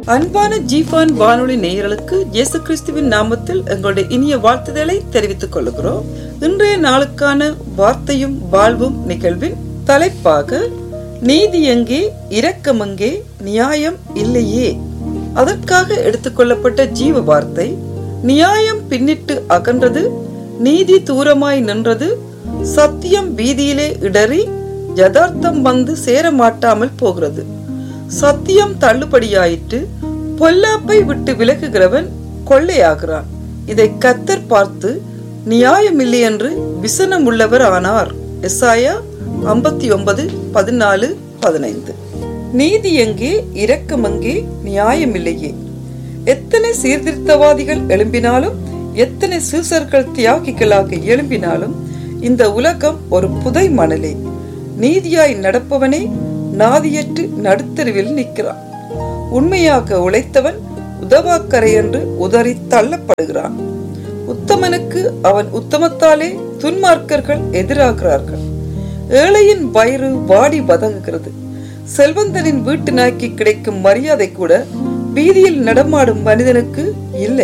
அன்பான ஜீஃபான் வானொலி நேயர்களுக்கு இயேசு கிறிஸ்துவின் நாமத்தில் எங்களுடைய இனிய வாழ்த்துதலை தெரிவித்துக் கொள்கிறோம் இன்றைய நாளுக்கான வார்த்தையும் வாழ்வும் நிகழ்வின் தலைப்பாக நீதி எங்கே இரக்கம் எங்கே நியாயம் இல்லையே அதற்காக எடுத்துக்கொள்ளப்பட்ட ஜீவ வார்த்தை நியாயம் பின்னிட்டு அகன்றது நீதி தூரமாய் நின்றது சத்தியம் வீதியிலே இடறி யதார்த்தம் வந்து சேர மாட்டாமல் போகிறது சத்தியம் தள்ளுபடியாயிற்று பொல்லாப்பை விட்டு விலகுகிறவன் கொள்ளையாகிறான் இதை கத்தர் பார்த்து நியாயமில்லை என்று விசனம் உள்ளவர் ஆனார் எஸ்ஆயா ஐம்பத்தி ஒன்பது பதினாலு பதினைந்து நீதி எங்கே இரக்கம் எங்கே நியாயமில்லையே எத்தனை சீர்திருத்தவாதிகள் எழும்பினாலும் எத்தனை சீசர்கள் தியாகிகளாக எழும்பினாலும் இந்த உலகம் ஒரு புதை மணலே நீதியாய் நடப்பவனே நாதியற்று நடுத்தருவில் நிற்கிறான் உண்மையாக உழைத்தவன் உதவாக்கரை என்று உதறி தள்ளப்படுகிறான் உத்தமனுக்கு அவன் உத்தமத்தாலே துன்மார்க்கர்கள் எதிராகிறார்கள் ஏழையின் வயிறு வாடி வதங்குகிறது செல்வந்தனின் வீட்டு நாய்க்கு கிடைக்கும் மரியாதை கூட வீதியில் நடமாடும் மனிதனுக்கு இல்லை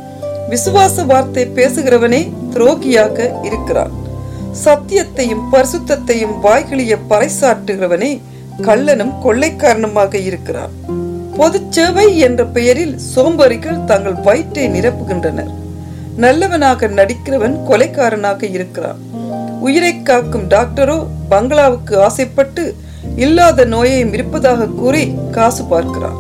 விசுவாச வார்த்தை பேசுகிறவனே துரோகியாக இருக்கிறான் சத்தியத்தையும் பரிசுத்தத்தையும் வாய்களிய பறைசாற்றுகிறவனே கள்ளனும் கொள்ளைக்காரனுமாக இருக்கிறான் பொது சேவை என்ற பெயரில் சோம்பரிகள் தங்கள் வயிற்றை நிரப்புகின்றனர் நல்லவனாக நடிக்கிறவன் கொலைக்காரனாக இருக்கிறான் உயிரை காக்கும் டாக்டரோ பங்களாவுக்கு ஆசைப்பட்டு இல்லாத நோயை இருப்பதாக கூறி காசு பார்க்கிறான்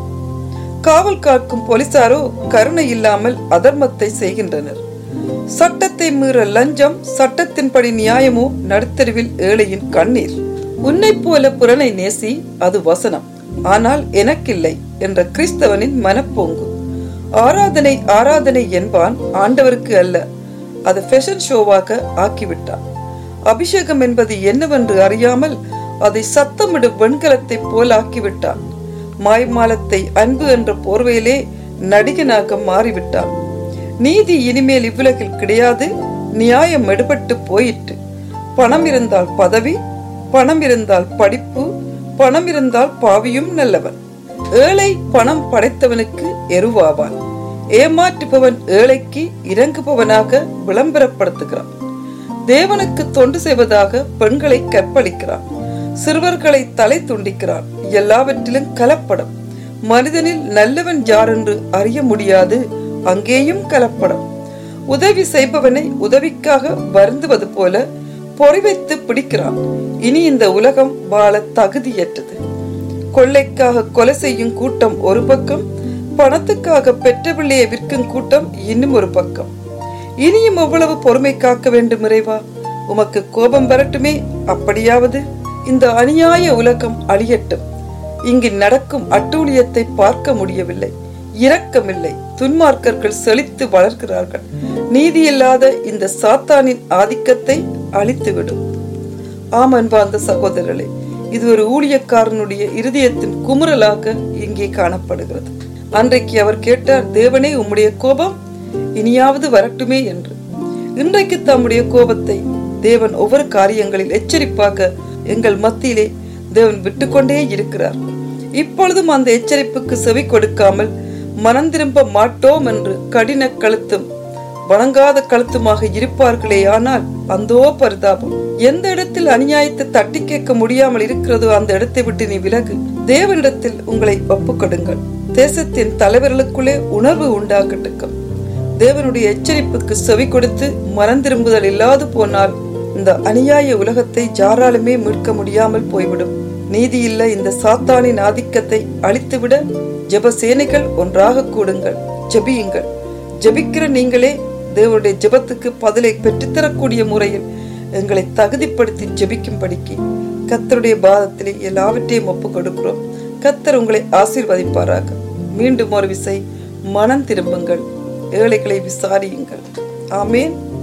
காவல் காக்கும் போலீசாரோ கருணை இல்லாமல் அதர்மத்தை செய்கின்றனர் சட்டத்தை மீற லஞ்சம் சட்டத்தின்படி நியாயமோ நடுத்தருவில் ஏழையின் கண்ணீர் உன்னை போல புறனை நேசி அது வசனம் ஆனால் எனக்கில்லை என்ற கிறிஸ்தவனின் மனப்போங்கு ஆராதனை ஆராதனை என்பான் ஆண்டவருக்கு அல்ல அது ஃபேஷன் ஷோவாக ஆக்கிவிட்டான் அபிஷேகம் என்பது என்னவென்று அறியாமல் அதை சத்தமிடும் வெண்கலத்தை போல் ஆக்கிவிட்டான் மாய்மாலத்தை அன்பு என்ற போர்வையிலே நடிகனாக மாறிவிட்டான் நீதி இனிமேல் இவ்வுலகில் கிடையாது நியாயம் எடுபட்டு போயிற்று பணம் இருந்தால் பதவி பணம் இருந்தால் படிப்பு பணம் இருந்தால் பாவியும் நல்லவன் ஏழை பணம் படைத்தவனுக்கு எருவாவான் ஏமாற்றுபவன் ஏழைக்கு இறங்குபவனாக விளம்பரப்படுத்துகிறான் தேவனுக்கு தொண்டு செய்வதாக பெண்களை கற்பழிக்கிறான் சிறுவர்களை தலை துண்டிக்கிறான் எல்லாவற்றிலும் கலப்படம் மனிதனில் நல்லவன் யார் என்று அறிய முடியாது அங்கேயும் கலப்படம் உதவி செய்பவனை உதவிக்காக வருந்துவது போல பொறி வைத்து பிடிக்கிறான் இனி இந்த உலகம் வாழ தகுதியற்றது கொள்ளைக்காக கொலை செய்யும் கூட்டம் ஒரு பக்கம் பணத்துக்காக பெற்ற பிள்ளையை விற்கும் கூட்டம் இன்னும் ஒரு பக்கம் இனியும் எவ்வளவு பொறுமை காக்க வேண்டும் இறைவா உமக்கு கோபம் வரட்டுமே அப்படியாவது இந்த அநியாய உலகம் அழியட்டும் இங்கு நடக்கும் அட்டூழியத்தை பார்க்க முடியவில்லை இரக்கமில்லை துன்மார்க்கர்கள் செழித்து வளர்க்கிறார்கள் நீதியில்லாத இந்த சாத்தானின் ஆதிக்கத்தை அழித்துவிடும் ஆம் அன்பார்ந்த சகோதரர்களே இது ஒரு ஊழியக்காரனுடைய இருதயத்தின் குமுறலாக இங்கே காணப்படுகிறது அன்றைக்கு அவர் கேட்டார் தேவனே உம்முடைய கோபம் இனியாவது வரட்டுமே என்று இன்றைக்கு தம்முடைய கோபத்தை தேவன் ஒவ்வொரு காரியங்களில் எச்சரிப்பாக எங்கள் மத்தியிலே தேவன் விட்டுக்கொண்டே இருக்கிறார் இப்பொழுதும் அந்த எச்சரிப்புக்கு செவி கொடுக்காமல் மனம் திரும்ப மாட்டோம் என்று கடின கழுத்தும் வணங்காத கழுத்துமாக இருப்பார்களே ஆனால் அந்தோ பரிதாபம் எந்த இடத்தில் அநியாயத்தை தட்டி கேட்க முடியாமல் இருக்கிறதோ அந்த இடத்தை விட்டு நீ விலகு தேவனிடத்தில் உங்களை ஒப்புக்கொடுங்கள் தேசத்தின் தலைவர்களுக்குள்ளே உணர்வு உண்டாக்கட்டுக்கும் தேவனுடைய எச்சரிப்புக்கு செவி கொடுத்து மனம் திரும்புதல் இல்லாது போனால் இந்த அநியாய உலகத்தை யாராலுமே மீட்க முடியாமல் போய்விடும் நீதியில்ல இந்த சாத்தானின் ஆதிக்கத்தை அழித்துவிட ஜெப சேனைகள் ஒன்றாக கூடுங்கள் ஜெபியுங்கள் ஜெபிக்கிற நீங்களே தேவனுடைய ஜெபத்துக்கு பதிலை பெற்றுத்தரக்கூடிய முறையில் எங்களை தகுதிப்படுத்தி ஜெபிக்கும்படிக்கு கத்தருடைய பாதத்திலே எல்லாவற்றையும் ஒப்புக் கொடுக்கிறோம் கத்தர் உங்களை ஆசீர்வதிப்பாராக மீண்டும் ஒரு விசை மனம் திரும்புங்கள் ஏழைகளை விசாரியுங்கள் ஆமேன்